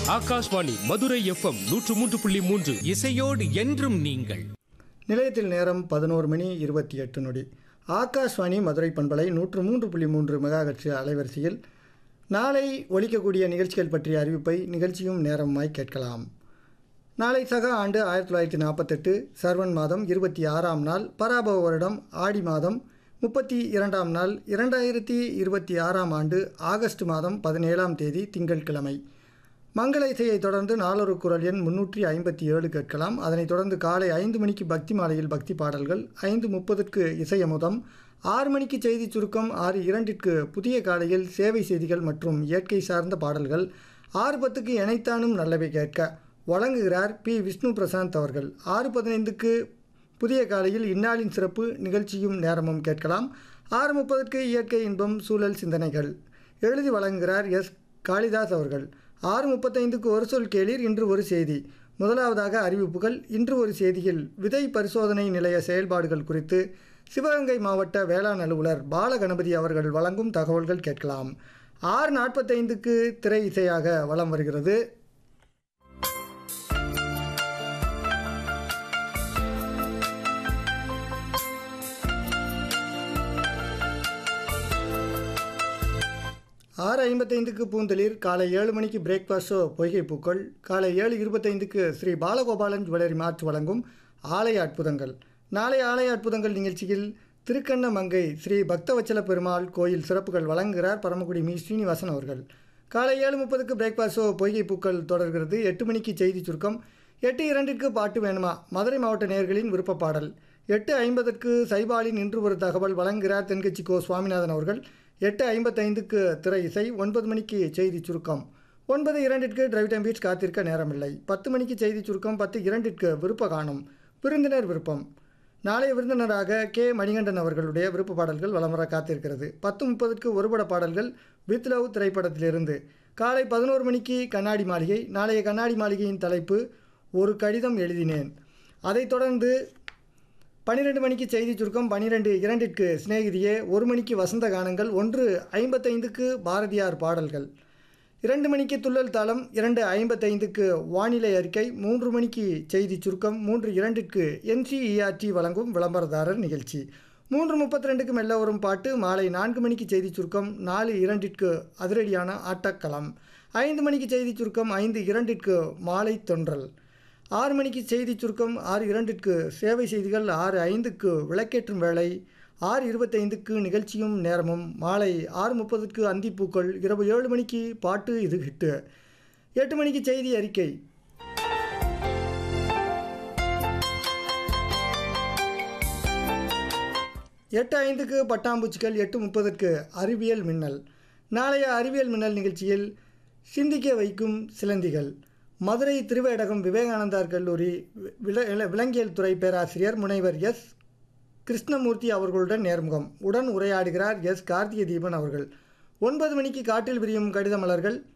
Akashvani Madurai FM நூற்று மூன்று புள்ளி மூன்று இசையோடு என்றும் நீங்கள் நிலையத்தில் நேரம் பதினோரு மணி இருபத்தி எட்டு நொடி ஆகாஷ்வாணி மதுரை பண்பலை நூற்று மூன்று புள்ளி மூன்று மெகாஹெர்ட்ஸ் அலைவரிசையில் நாளை ஒலிக்கக்கூடிய நிகழ்ச்சிகள் பற்றிய அறிவிப்பை நிகழ்ச்சியும் நேரமாய் கேட்கலாம் நாளை சக ஆண்டு ஆயிரத்தி தொள்ளாயிரத்தி நாற்பத்தெட்டு சர்வன் மாதம் இருபத்தி ஆறாம் நாள் பராபவ வருடம் ஆடி மாதம் முப்பத்தி இரண்டாம் நாள் இரண்டாயிரத்தி இருபத்தி ஆறாம் ஆண்டு ஆகஸ்ட் மாதம் பதினேழாம் தேதி திங்கட்கிழமை மங்கள இசையை தொடர்ந்து நாளொரு குரல் எண் முன்னூற்றி ஐம்பத்தி ஏழு கேட்கலாம் அதனைத் தொடர்ந்து காலை ஐந்து மணிக்கு பக்தி மாலையில் பக்தி பாடல்கள் ஐந்து முப்பதுக்கு இசையமுதம் ஆறு மணிக்கு செய்தி சுருக்கம் ஆறு இரண்டிற்கு புதிய காலையில் சேவை செய்திகள் மற்றும் இயற்கை சார்ந்த பாடல்கள் ஆறு பத்துக்கு இணைத்தானும் நல்லவை கேட்க வழங்குகிறார் பி விஷ்ணு பிரசாந்த் அவர்கள் ஆறு பதினைந்துக்கு புதிய காலையில் இந்நாளின் சிறப்பு நிகழ்ச்சியும் நேரமும் கேட்கலாம் ஆறு முப்பதுக்கு இயற்கை இன்பம் சூழல் சிந்தனைகள் எழுதி வழங்குகிறார் எஸ் காளிதாஸ் அவர்கள் ஆறு முப்பத்தைந்துக்கு ஒரு சொல் கேளீர் இன்று ஒரு செய்தி முதலாவதாக அறிவிப்புகள் இன்று ஒரு செய்தியில் விதை பரிசோதனை நிலைய செயல்பாடுகள் குறித்து சிவகங்கை மாவட்ட வேளாண் அலுவலர் பாலகணபதி அவர்கள் வழங்கும் தகவல்கள் கேட்கலாம் ஆறு நாற்பத்தைந்துக்கு திரை இசையாக வலம் வருகிறது ஆறு ஐம்பத்தைந்துக்கு பூந்தளிர் காலை ஏழு மணிக்கு பிரேக்ஃபாஸ்ட் ஷோ பொய்கை பூக்கள் காலை ஏழு இருபத்தைந்துக்கு ஸ்ரீ பாலகோபாலன் ஜுவல்லரி மார்ட் வழங்கும் ஆலய அற்புதங்கள் நாளை ஆலய அற்புதங்கள் நிகழ்ச்சியில் திருக்கண்ண மங்கை ஸ்ரீ பக்தவச்சல பெருமாள் கோயில் சிறப்புகள் வழங்குகிறார் பரமக்குடி மீ ஸ்ரீனிவாசன் அவர்கள் காலை ஏழு முப்பதுக்கு பிரேக்ஃபாஸ்ட் ஷோ பொய்கை பூக்கள் தொடர்கிறது எட்டு மணிக்கு செய்தி சுருக்கம் எட்டு இரண்டிற்கு பாட்டு வேணுமா மதுரை மாவட்ட நேயர்களின் விருப்ப பாடல் எட்டு ஐம்பதற்கு சைபாலின் இன்று ஒரு தகவல் வழங்குகிறார் தென்கட்சி கோ சுவாமிநாதன் அவர்கள் எட்டு ஐம்பத்தைந்துக்கு திரை இசை ஒன்பது மணிக்கு செய்தி சுருக்கம் ஒன்பது இரண்டிற்கு டிரைவ் டைம் பீச் காத்திருக்க நேரமில்லை பத்து மணிக்கு செய்தி சுருக்கம் பத்து இரண்டிற்கு விருப்ப காணும் விருந்தினர் விருப்பம் நாளைய விருந்தினராக கே மணிகண்டன் அவர்களுடைய விருப்ப பாடல்கள் வலம் வர காத்திருக்கிறது பத்து முப்பதுக்கு ஒருபட பாடல்கள் வித் லவ் திரைப்படத்திலிருந்து காலை பதினோரு மணிக்கு கண்ணாடி மாளிகை நாளைய கண்ணாடி மாளிகையின் தலைப்பு ஒரு கடிதம் எழுதினேன் அதைத் தொடர்ந்து பன்னிரெண்டு மணிக்கு செய்தி சுருக்கம் பன்னிரெண்டு இரண்டிற்கு சிநேகிதியே ஒரு மணிக்கு வசந்த கானங்கள் ஒன்று ஐம்பத்தைந்துக்கு பாரதியார் பாடல்கள் இரண்டு மணிக்கு துள்ளல் தாளம் இரண்டு ஐம்பத்தைந்துக்கு வானிலை அறிக்கை மூன்று மணிக்கு செய்தி சுருக்கம் மூன்று இரண்டிற்கு என்சிஇஆர்டி வழங்கும் விளம்பரதாரர் நிகழ்ச்சி மூன்று முப்பத்தி ரெண்டுக்கு மெல்ல வரும் பாட்டு மாலை நான்கு மணிக்கு செய்தி சுருக்கம் நாலு இரண்டிற்கு அதிரடியான ஆட்டக்களம் ஐந்து மணிக்கு செய்தி சுருக்கம் ஐந்து இரண்டிற்கு மாலை தொன்றல் ஆறு மணிக்கு செய்தி சுருக்கம் ஆறு இரண்டிற்கு சேவை செய்திகள் ஆறு ஐந்துக்கு விளக்கேற்றும் வேலை ஆறு இருபத்தைந்துக்கு நிகழ்ச்சியும் நேரமும் மாலை ஆறு முப்பதுக்கு அந்திப்பூக்கள் இரவு ஏழு மணிக்கு பாட்டு இது ஹிட்டு எட்டு மணிக்கு செய்தி அறிக்கை எட்டு ஐந்துக்கு பட்டாம்பூச்சிகள் எட்டு முப்பதுக்கு அறிவியல் மின்னல் நாளைய அறிவியல் மின்னல் நிகழ்ச்சியில் சிந்திக்க வைக்கும் சிலந்திகள் மதுரை திருவேடகம் விவேகானந்தார் கல்லூரி வில விலங்கியல் துறை பேராசிரியர் முனைவர் எஸ் கிருஷ்ணமூர்த்தி அவர்களுடன் நேர்முகம் உடன் உரையாடுகிறார் எஸ் கார்த்திகை தீபன் அவர்கள் ஒன்பது மணிக்கு காட்டில் விரியும் கடித மலர்கள்